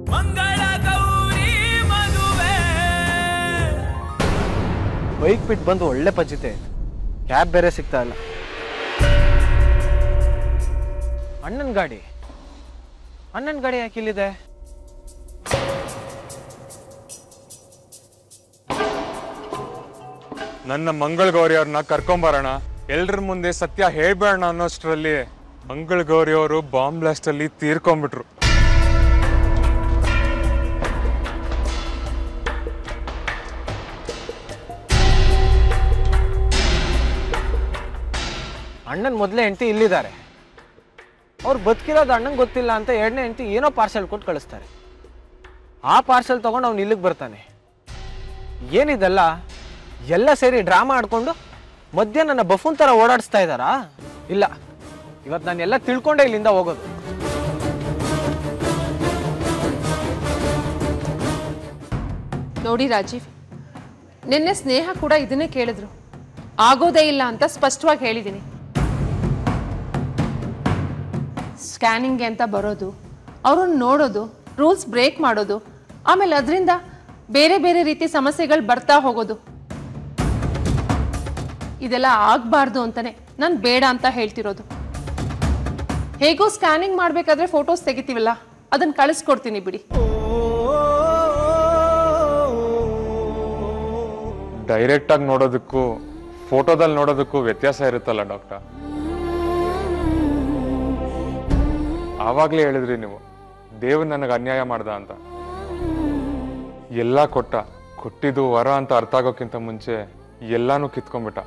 ಮಂಗಳ ಗೌರಿ ಮದುವೆ ಬೈಕ್ ಬಿಟ್ಟು ಬಂದು ಒಳ್ಳೆ ಪಜಿತೆ ಕ್ಯಾಬ್ ಬೇರೆ ಸಿಗ್ತಾ ಇಲ್ಲ ಅಣ್ಣನ ಗಾಡಿ ಅಣ್ಣನ ಗಾಡಿ ಯಾಕೆ ಇಲ್ಲಿದೆ ನನ್ನ ಮಂಗಳ ಗೌರಿ ಅವ್ರನ್ನ ಕರ್ಕೊಂಬರೋಣ ಎಲ್ರ ಮುಂದೆ ಸತ್ಯ ಹೇಳ್ಬೇಡ ಅನ್ನೋಷ್ಟರಲ್ಲಿ ಮಂಗಳ ಗೌರಿ ಅವರು ಬಾಂಬ್ ಬ್ಲಾಸ್ಟ್ ಅಲ್ಲಿ ತೀರ್ಕೊಂಡ್ಬಿಟ್ರು ಅಣ್ಣನ ಮೊದಲೇ ಹೆಂಡತಿ ಇಲ್ಲಿದ್ದಾರೆ ಅವ್ರು ಬದುಕಿರೋದು ಅಣ್ಣಂಗೆ ಗೊತ್ತಿಲ್ಲ ಅಂತ ಎರಡನೇ ಹೆಂಡತಿ ಏನೋ ಪಾರ್ಸೆಲ್ ಕೊಟ್ಟು ಕಳಿಸ್ತಾರೆ ಆ ಪಾರ್ಸೆಲ್ ತಗೊಂಡು ಅವ್ನು ಇಲ್ಲಿಗೆ ಬರ್ತಾನೆ ಏನಿದೆಲ್ಲ ಎಲ್ಲ ಸೇರಿ ಡ್ರಾಮಾ ಆಡ್ಕೊಂಡು ಮಧ್ಯ ನನ್ನ ಬಫೂನ್ ಥರ ಓಡಾಡಿಸ್ತಾ ಇದ್ದಾರಾ ಇಲ್ಲ ಇವತ್ತು ನಾನು ಎಲ್ಲ ತಿಳ್ಕೊಂಡೇ ಇಲ್ಲಿಂದ ಹೋಗೋದು ನೋಡಿ ರಾಜೀವ್ ನಿನ್ನೆ ಸ್ನೇಹ ಕೂಡ ಇದನ್ನೇ ಕೇಳಿದ್ರು ಆಗೋದೇ ಇಲ್ಲ ಅಂತ ಸ್ಪಷ್ಟವಾಗಿ ಹೇಳಿದ್ದೀನಿ ಸ್ಕ್ಯಾನಿಂಗ್ಗೆ ಅಂತ ಬರೋದು ಅವ್ರನ್ನ ನೋಡೋದು ರೂಲ್ಸ್ ಬ್ರೇಕ್ ಮಾಡೋದು ಆಮೇಲೆ ಅದರಿಂದ ಬೇರೆ ಬೇರೆ ರೀತಿ ಸಮಸ್ಯೆಗಳು ಬರ್ತಾ ಹೋಗೋದು ಇದೆಲ್ಲ ಆಗಬಾರ್ದು ಅಂತಾನೆ ನಾನು ಬೇಡ ಅಂತ ಹೇಳ್ತಿರೋದು ಹೇಗೋ ಸ್ಕ್ಯಾನಿಂಗ್ ಮಾಡಬೇಕಾದ್ರೆ ಫೋಟೋಸ್ ತೆಗಿತೀವಲ್ಲ ಅದನ್ನು ಕಳಿಸ್ಕೊಡ್ತೀನಿ ಬಿಡಿ ಡೈರೆಕ್ಟ್ ಆಗಿ ನೋಡೋದಕ್ಕೂ ಫೋಟೋದಲ್ಲಿ ನೋಡೋದಕ್ಕೂ ವ್ಯತ್ಯಾಸ ಇರುತ್ತಲ್ಲ ಡಾಕ್ಟರ್ ಆವಾಗಲೇ ಹೇಳಿದ್ರಿ ನೀವು ದೇವ್ರು ನನಗೆ ಅನ್ಯಾಯ ಮಾಡ್ದ ಅಂತ ಎಲ್ಲ ಕೊಟ್ಟ ಕೊಟ್ಟಿದ್ದು ವರ ಅಂತ ಅರ್ಥ ಆಗೋಕ್ಕಿಂತ ಮುಂಚೆ ಎಲ್ಲಾನು ಕಿತ್ಕೊಂಡ್ಬಿಟ್ಟ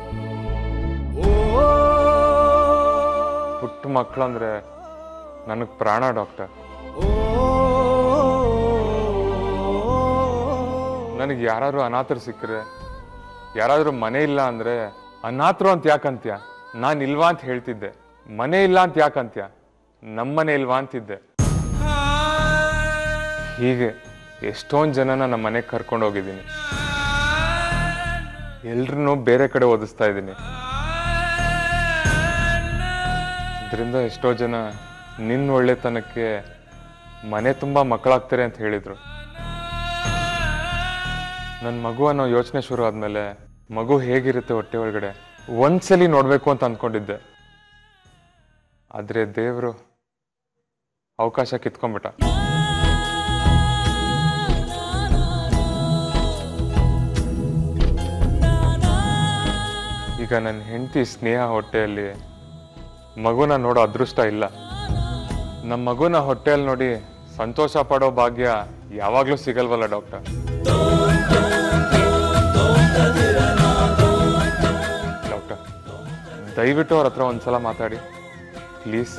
ಪುಟ್ಟ ಮಕ್ಕಳಂದ್ರೆ ನನಗೆ ಪ್ರಾಣ ಡಾಕ್ಟರ್ ನನಗೆ ಯಾರಾದ್ರೂ ಅನಾಥರು ಸಿಕ್ಕರೆ ಯಾರಾದ್ರೂ ಮನೆ ಇಲ್ಲ ಅಂದ್ರೆ ಅನಾಥರು ಅಂತ ಯಾಕಂತ್ಯ ನಾನು ಇಲ್ವಾ ಅಂತ ಹೇಳ್ತಿದ್ದೆ ಮನೆ ಇಲ್ಲ ಅಂತ ಯಾಕಂತ್ಯ ನಮ್ಮನೆ ಇಲ್ವಾ ಅಂತಿದ್ದೆ ಹೀಗೆ ಎಷ್ಟೊಂದು ಜನನ ನಮ್ಮ ಮನೆಗೆ ಕರ್ಕೊಂಡು ಹೋಗಿದ್ದೀನಿ ಎಲ್ರನ್ನೂ ಬೇರೆ ಕಡೆ ಓದಿಸ್ತಾ ಇದ್ದೀನಿ ಇದರಿಂದ ಎಷ್ಟೋ ಜನ ನಿನ್ನ ಒಳ್ಳೆತನಕ್ಕೆ ಮನೆ ತುಂಬ ಮಕ್ಕಳಾಗ್ತಾರೆ ಅಂತ ಹೇಳಿದ್ರು ನನ್ನ ಮಗು ಅನ್ನೋ ಯೋಚನೆ ಶುರು ಆದ್ಮೇಲೆ ಮಗು ಹೇಗಿರುತ್ತೆ ಹೊಟ್ಟೆ ಒಳಗಡೆ ಒಂದ್ಸಲಿ ನೋಡ್ಬೇಕು ಅಂತ ಅನ್ಕೊಂಡಿದ್ದೆ ಆದ್ರೆ ದೇವರು ಅವಕಾಶ ಕಿತ್ಕೊಂಡ್ಬಿಟ್ಟ ಈಗ ನನ್ನ ಹೆಂಡತಿ ಸ್ನೇಹ ಹೊಟ್ಟೆಯಲ್ಲಿ ಮಗುನ ನೋಡೋ ಅದೃಷ್ಟ ಇಲ್ಲ ನಮ್ಮ ಮಗುನ ಹೊಟ್ಟೆಯಲ್ಲಿ ನೋಡಿ ಸಂತೋಷ ಪಡೋ ಭಾಗ್ಯ ಯಾವಾಗಲೂ ಸಿಗಲ್ವಲ್ಲ ಡಾಕ್ಟರ್ ಡಾಕ್ಟರ್ ದಯವಿಟ್ಟು ಅವ್ರ ಹತ್ರ ಒಂದ್ಸಲ ಮಾತಾಡಿ ಪ್ಲೀಸ್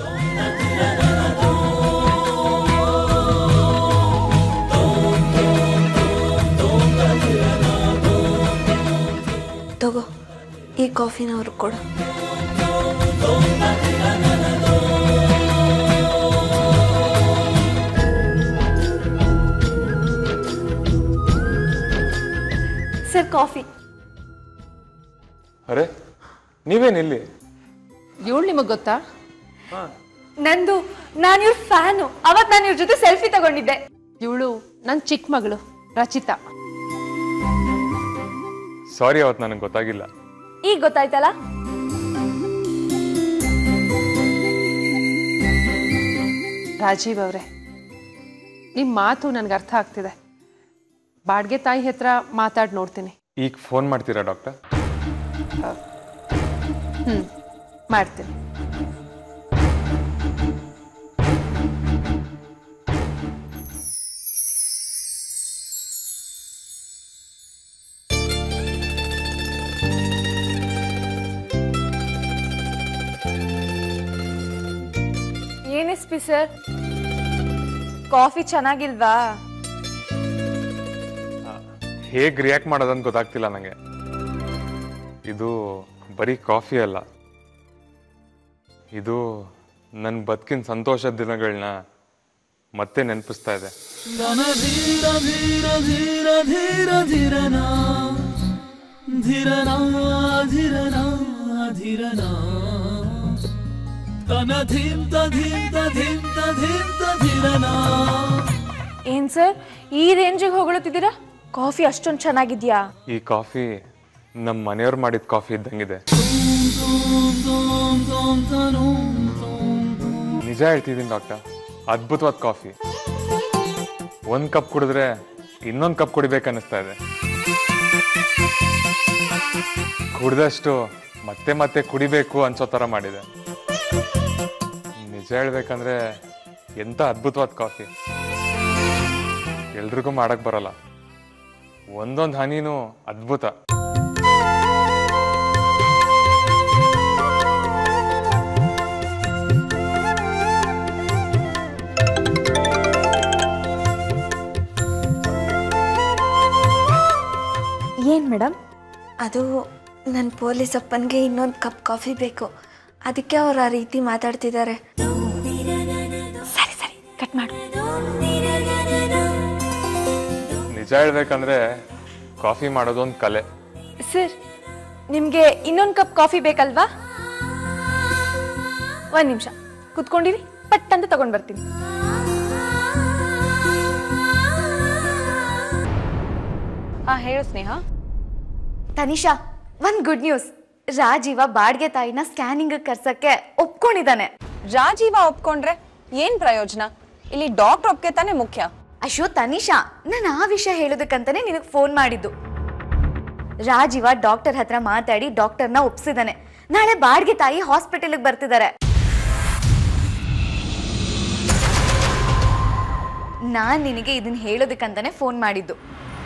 ತಗೋ ಈ ಕಾಫಿನ ಅವ್ರಿಗೆ ಕೊಡು ಸರ್ ಕಾಫಿ ಅರೆ ನೀವೇನಿಲ್ಲಿ ಇವಳು ನಿಮಗೆ ಗೊತ್ತಾ ನಂದು ನಾನು ಇವ್ರ ಫ್ಯಾನು ಅವತ್ ನಾನು ಇವ್ರ ಜೊತೆ ಸೆಲ್ಫಿ ತಗೊಂಡಿದ್ದೆ ಇವಳು ನನ್ನ ಚಿಕ್ಕ ಮಗಳು ರಚಿತಾ ಸಾರಿ ಅವತ್ತು ನನಗೆ ಗೊತ್ತಾಗಿಲ್ಲ ಈಗ ಗೊತ್ತಾಯ್ತಲ್ಲ ರಾಜೀವ್ ಅವರೇ ನಿಮ್ಮ ಮಾತು ನನಗೆ ಅರ್ಥ ಆಗ್ತಿದೆ ಬಾಡ್ಗೆ ತಾಯಿ ಹತ್ರ ಮಾತಾಡಿ ನೋಡ್ತೀನಿ ಈಗ ಫೋನ್ ಮಾಡ್ತೀರಾ ಡಾಕ್ಟರ್ ಹ್ಞೂ ಮಾಡ್ತೀನಿ ಏನ್ ಎಸ್ ಪಿ ಸರ್ ಕಾಫಿ ಚೆನ್ನಾಗಿಲ್ವಾ ಹೇಗೆ ರಿಯಾಕ್ಟ್ ಮಾಡೋದಂತ ಗೊತ್ತಾಗ್ತಿಲ್ಲ ನನಗೆ ಇದು ಬರೀ ಕಾಫಿ ಅಲ್ಲ ಇದು ನನ್ನ ಬದುಕಿನ ಸಂತೋಷದ ದಿನಗಳನ್ನ ಮತ್ತೆ ನೆನಪಿಸ್ತಾ ಇದೆ ಧನ ಧೀರ ಧೀರ ಧೀರ ಧೀರ ಧೀರನ ಧೀರನ ಧೀರನ ಧೀರನ ತನ ಧೀಮ್ತ ಧೀಮ್ತ ಧೀಮ್ತ ಧೀಮ್ತ ಧೀರನ ಏನ್ ಸರ್ ಈ ರೇಂಜಿಗೆ ಹೊಗಳುತ್ತಿದ್ದೀರಾ ಕಾಫಿ ಅಷ್ಟೊಂದು ಚೆನ್ನಾಗಿದ್ಯಾ ಈ ಕಾಫಿ ನಮ್ಮ ಮನೆಯವ್ರು ಮಾಡಿದ ಕಾಫಿ ಇದ್ದಂಗಿದೆ ನಿಜ ಹೇಳ್ತಿದ್ದೀನಿ ಡಾಕ್ಟರ್ ಅದ್ಭುತವಾದ ಕಾಫಿ ಒಂದ್ ಕಪ್ ಕುಡಿದ್ರೆ ಇನ್ನೊಂದ್ ಕಪ್ ಕುಡಿಬೇಕನ್ನಿಸ್ತಾ ಇದೆ ಕುಡ್ದಷ್ಟು ಮತ್ತೆ ಮತ್ತೆ ಕುಡಿಬೇಕು ಅನ್ಸೋ ತರ ಮಾಡಿದೆ ನಿಜ ಹೇಳ್ಬೇಕಂದ್ರೆ ಎಂತ ಅದ್ಭುತವಾದ ಕಾಫಿ ಎಲ್ರಿಗೂ ಮಾಡಕ್ ಬರಲ್ಲ ಒಂದೊಂದು ಹನಿನೂ ಅದ್ಭುತ ಏನ್ ಮೇಡಮ್ ಅದು ನನ್ನ ಪೊಲೀಸ್ ಅಪ್ಪನಿಗೆ ಇನ್ನೊಂದು ಕಪ್ ಕಾಫಿ ಬೇಕು ಅದಕ್ಕೆ ಅವ್ರು ಆ ರೀತಿ ಮಾತಾಡ್ತಿದ್ದಾರೆ ಸರಿ ಸರಿ ಕಟ್ ಮಾಡು ನಿಜ ಹೇಳ್ಬೇಕಂದ್ರೆ ಕಾಫಿ ಮಾಡೋದೊಂದು ಕಲೆ ಸರ್ ನಿಮ್ಗೆ ಇನ್ನೊಂದು ಕಪ್ ಕಾಫಿ ಬೇಕಲ್ವಾ ಒಂದ್ ನಿಮಿಷ ಕುತ್ಕೊಂಡಿರಿ ಪಟ್ ಅಂತ ತಗೊಂಡ್ ಬರ್ತೀನಿ ಹಾ ಹೇಳು ಸ್ನೇಹ ತನಿಷಾ ಒಂದ್ ಗುಡ್ ನ್ಯೂಸ್ ರಾಜೀವ ಬಾಡ್ಗೆ ತಾಯಿನ ಸ್ಕ್ಯಾನಿಂಗ್ ಕರ್ಸಕ್ಕೆ ಒಪ್ಕೊಂಡಿದ್ದಾನೆ ರಾಜೀವ ಒಪ್ಕೊಂಡ್ರೆ ಏನ್ ಪ್ರಯೋಜನ ಇಲ್ಲಿ ಡಾಕ್ಟರ್ ಒಪ್ಕೆ ತಾನೇ ಮುಖ್ಯ ಅಶೋ ತನಿಷಾ ನಾನು ಆ ವಿಷಯ ಹೇಳೋದಕ್ಕಂತಾನೆ ನಿನಗೆ ಫೋನ್ ಮಾಡಿದ್ದು ರಾಜೀವ ಡಾಕ್ಟರ್ ಹತ್ರ ಮಾತಾಡಿ ಡಾಕ್ಟರ್ನ ಒಪ್ಸಿದಾನೆ ನಾಳೆ ಬಾಡ್ಗೆ ತಾಯಿ ಹಾಸ್ಪಿಟಲ್ಗೆ ಬರ್ತಿದ್ದಾರೆ ನಾನ್ ನಿನಗೆ ಇದನ್ನ ಹೇಳೋದಕ್ಕಂತಾನೆ ಫೋನ್ ಮಾಡಿದ್ದು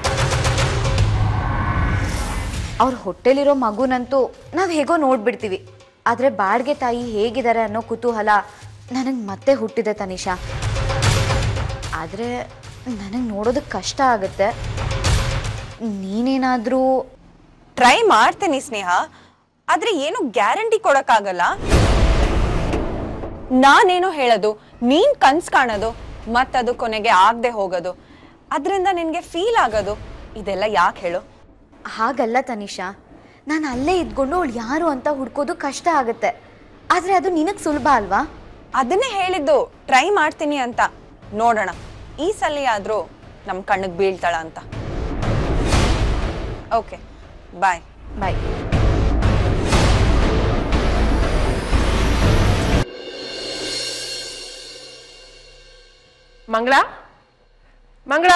ಅವ್ರ ಹೊಟ್ಟೆಲಿರೋ ಮಗುನಂತೂ ನಾವ್ ಹೇಗೋ ನೋಡ್ಬಿಡ್ತೀವಿ ಆದ್ರೆ ಬಾಡ್ಗೆ ತಾಯಿ ಹೇಗಿದ್ದಾರೆ ಅನ್ನೋ ಕುತೂಹಲ ನನಗೆ ಮತ್ತೆ ಹುಟ್ಟಿದೆ ತನಿಷಾ ಆದರೆ ನನಗೆ ನೋಡೋದಕ್ಕೆ ಕಷ್ಟ ಆಗುತ್ತೆ ನೀನೇನಾದರೂ ಟ್ರೈ ಮಾಡ್ತೀನಿ ಸ್ನೇಹ ಆದ್ರೆ ಏನು ಗ್ಯಾರಂಟಿ ಕೊಡಕ್ಕಾಗಲ್ಲ ನಾನೇನೋ ಹೇಳೋದು ನೀನ್ ಕನ್ಸ್ ಕಾಣೋದು ಮತ್ತದು ಕೊನೆಗೆ ಆಗದೆ ಹೋಗೋದು ಅದರಿಂದ ನಿನ್ಗೆ ಫೀಲ್ ಆಗೋದು ಇದೆಲ್ಲ ಯಾಕೆ ಹೇಳು ಹಾಗಲ್ಲ ತನಿಷಾ ನಾನು ಅಲ್ಲೇ ಇದ್ಕೊಂಡು ಅವಳು ಯಾರು ಅಂತ ಹುಡ್ಕೋದು ಕಷ್ಟ ಆಗುತ್ತೆ ಆದರೆ ಅದು ನಿನಗೆ ಸುಲಭ ಅಲ್ವಾ ಅದನ್ನೇ ಹೇಳಿದ್ದು ಟ್ರೈ ಮಾಡ್ತೀನಿ ಅಂತ ನೋಡೋಣ ಈ ಸಲ ಆದ್ರೂ ನಮ್ ಕಣ್ಣಿಗೆ ಬೀಳ್ತಾಳ ಅಂತ ಓಕೆ ಬಾಯ್ ಬಾಯ್ ಮಂಗಳ ಮಂಗಳ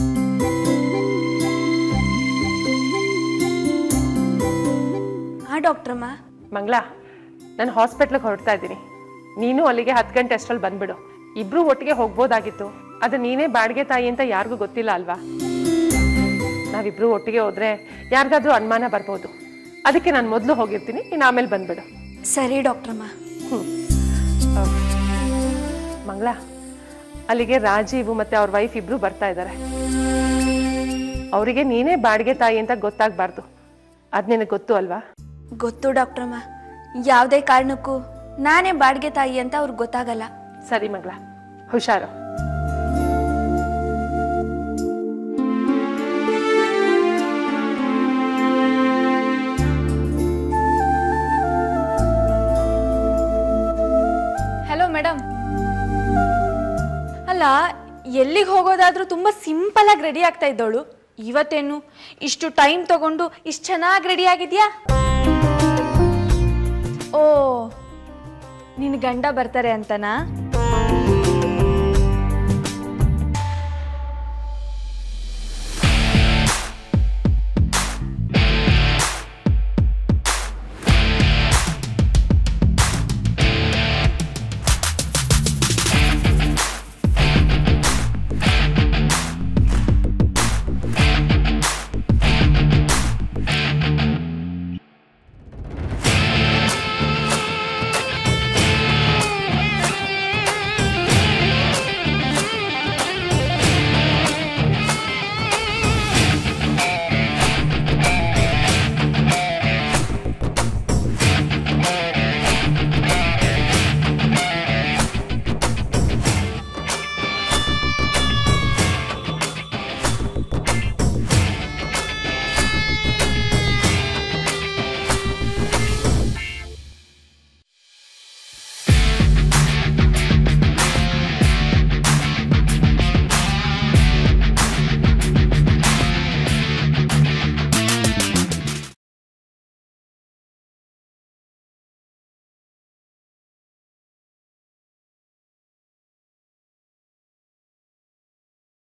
ಹಾಂ ಡಾಕ್ಟ್ರಮ್ಮ ಮಂಗಳ ನಾನು ಹಾಸ್ಪಿಟ್ಲಿಗೆ ಹೊರಡ್ತಾ ಇದ್ದೀನಿ ನೀನು ಅಲ್ಲಿಗೆ ಹತ್ತು ಗಂಟೆ ಅಷ್ಟರಲ್ಲಿ ಬಂದ್ಬಿಡು ಇಬ್ರು ಒಟ್ಟಿಗೆ ಹೋಗ್ಬೋದಾಗಿತ್ತು ಅದು ನೀನೇ ಬಾಡಿಗೆ ತಾಯಿ ಅಂತ ಯಾರಿಗೂ ಗೊತ್ತಿಲ್ಲ ಅಲ್ವಾ ನಾವಿಬ್ರು ಒಟ್ಟಿಗೆ ಹೋದ್ರೆ ಯಾರಿಗಾದ್ರೂ ಅನುಮಾನ ಬರ್ಬೋದು ಅದಕ್ಕೆ ನಾನು ಮೊದಲು ಹೋಗಿರ್ತೀನಿ ನೀನು ಆಮೇಲೆ ಬಂದ್ಬಿಡು ಸರಿ ಡಾಕ್ಟ್ರಮ್ಮ ಮಂಗಳ ಅಲ್ಲಿಗೆ ರಾಜೀವ್ ಮತ್ತೆ ಅವ್ರ ವೈಫ್ ಇಬ್ರು ಬರ್ತಾ ಇದ್ದಾರೆ ಅವರಿಗೆ ನೀನೇ ಬಾಡಿಗೆ ತಾಯಿ ಅಂತ ಗೊತ್ತಾಗ್ಬಾರ್ದು ಅದ್ ನಿನಗೆ ಗೊತ್ತು ಅಲ್ವಾ ಗೊತ್ತು ಡಾಕ್ಟ್ರಮ್ಮ ಯಾವುದೇ ಕಾರಣಕ್ಕೂ ನಾನೇ ಬಾಡಿಗೆ ತಾಯಿ ಅಂತ ಅವ್ರಿಗೆ ಗೊತ್ತಾಗಲ್ಲ ಸರಿ ಮಗಳ ಹುಷಾರು ಹಲೋ ಮೇಡಮ್ ಅಲ್ಲ ಎಲ್ಲಿಗೆ ಹೋಗೋದಾದ್ರೂ ತುಂಬ ಸಿಂಪಲ್ ಆಗಿ ರೆಡಿ ಆಗ್ತಾ ಇದ್ದವಳು ಇವತ್ತೇನು ಇಷ್ಟು ಟೈಮ್ ತಗೊಂಡು ಇಷ್ಟು ಚೆನ್ನಾಗಿ ರೆಡಿ ಆಗಿದ್ಯಾ ಓ ನಿನ್ನ ಗಂಡ ಬರ್ತಾರೆ ಅಂತನಾ